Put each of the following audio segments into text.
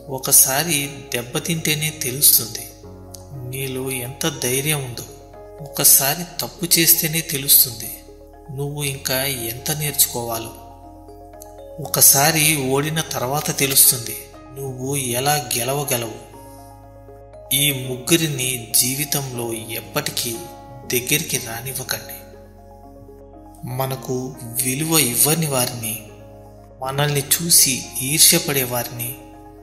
ఒకసారి దెబ్బతింటేనే తెలుస్తుంది నీలో ఎంత ధైర్యం ఉందో ఒకసారి తప్పు చేస్తేనే తెలుస్తుంది నువ్వు ఇంకా ఎంత నేర్చుకోవాలో ఒకసారి ఓడిన తర్వాత తెలుస్తుంది నువ్వు ఎలా గెలవగలవు ఈ ముగ్గురిని జీవితంలో ఎప్పటికీ దగ్గరికి రానివ్వకండి మనకు విలువ ఇవ్వని వారిని మనల్ని చూసి ఈర్ష్యపడే వారిని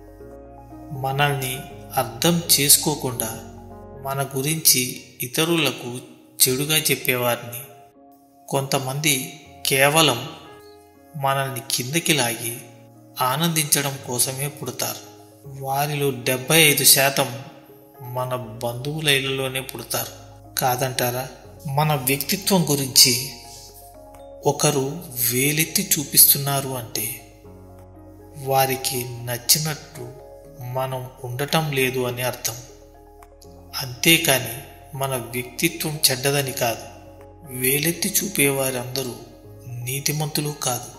మనల్ని అర్థం చేసుకోకుండా మన గురించి ఇతరులకు చెడుగా చెప్పేవారిని కొంతమంది కేవలం మనల్ని కిందకి లాగి ఆనందించడం కోసమే పుడతారు వారిలో డెబ్బై ఐదు శాతం మన బంధువుల ఇళ్లలోనే పుడతారు కాదంటారా మన వ్యక్తిత్వం గురించి ఒకరు వేలెత్తి చూపిస్తున్నారు అంటే వారికి నచ్చినట్టు మనం ఉండటం లేదు అని అర్థం అంతేకాని మన వ్యక్తిత్వం చెడ్డదని కాదు వేలెత్తి చూపేవారందరూ నీతిమంతులు కాదు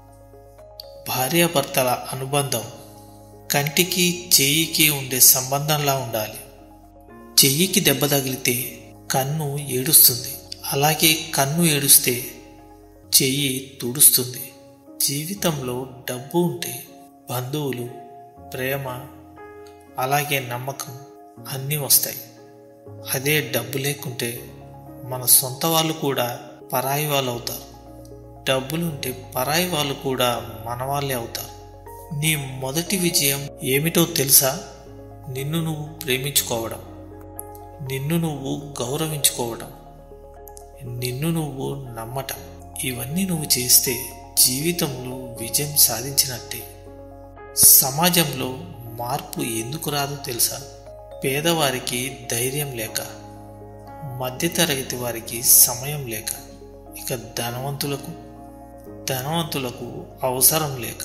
భార్యాభర్తల అనుబంధం కంటికి చెయ్యికి ఉండే సంబంధంలా ఉండాలి చెయ్యికి దెబ్బ తగిలితే కన్ను ఏడుస్తుంది అలాగే కన్ను ఏడుస్తే చెయ్యి తుడుస్తుంది జీవితంలో డబ్బు ఉంటే బంధువులు ప్రేమ అలాగే నమ్మకం అన్నీ వస్తాయి అదే డబ్బు లేకుంటే మన సొంత వాళ్ళు కూడా పరాయి వాళ్ళు అవుతారు డబ్బులుంటే పరాయి వాళ్ళు కూడా మన వాళ్ళే అవుతారు నీ మొదటి విజయం ఏమిటో తెలుసా నిన్ను నువ్వు ప్రేమించుకోవడం నిన్ను నువ్వు గౌరవించుకోవడం నిన్ను నువ్వు నమ్మటం ఇవన్నీ నువ్వు చేస్తే జీవితంలో విజయం సాధించినట్టే సమాజంలో మార్పు ఎందుకు రాదో తెలుసా పేదవారికి ధైర్యం లేక మధ్యతరగతి వారికి సమయం లేక ఇక ధనవంతులకు ధనవంతులకు అవసరం లేక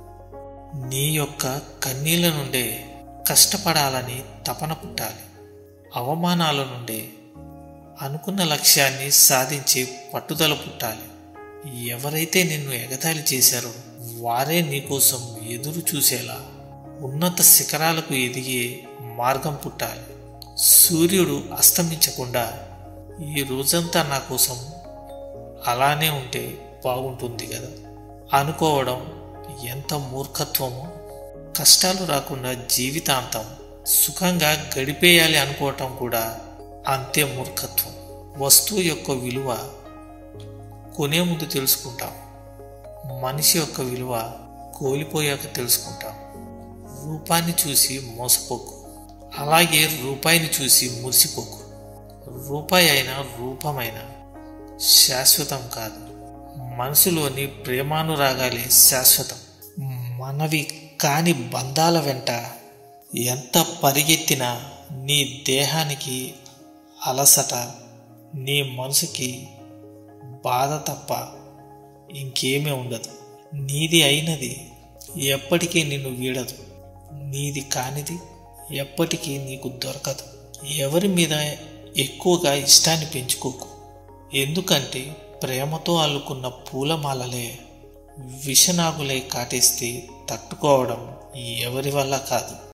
నీ యొక్క కన్నీళ్ళ నుండే కష్టపడాలని తపన పుట్టాలి అవమానాల నుండే అనుకున్న లక్ష్యాన్ని సాధించే పట్టుదల పుట్టాలి ఎవరైతే నిన్ను ఎగతాళి చేశారో వారే నీకోసం ఎదురు చూసేలా ఉన్నత శిఖరాలకు ఎదిగే మార్గం పుట్టాలి సూర్యుడు అస్తమించకుండా ఈ రోజంతా నా కోసం అలానే ఉంటే బాగుంటుంది కదా అనుకోవడం ఎంత మూర్ఖత్వమో కష్టాలు రాకుండా జీవితాంతం సుఖంగా గడిపేయాలి అనుకోవటం కూడా అంతే మూర్ఖత్వం వస్తువు యొక్క విలువ కొనే ముందు తెలుసుకుంటాం మనిషి యొక్క విలువ కోల్పోయాక తెలుసుకుంటాం రూపాన్ని చూసి మోసపోకు అలాగే రూపాయిని చూసి మురిసిపోకు రూపాయి అయినా రూపమైన శాశ్వతం కాదు మనసులోని ప్రేమానురాగాలే శాశ్వతం మనవి కాని బంధాల వెంట ఎంత పరిగెత్తినా నీ దేహానికి అలసట నీ మనసుకి బాధ తప్ప ఇంకేమీ ఉండదు నీది అయినది ఎప్పటికీ నిన్ను వీడదు నీది కానిది ఎప్పటికీ నీకు దొరకదు ఎవరి మీద ఎక్కువగా ఇష్టాన్ని పెంచుకోకు ఎందుకంటే ప్రేమతో అల్లుకున్న పూలమాలలే విషనాగులై కాటేస్తే తట్టుకోవడం ఎవరి వల్ల కాదు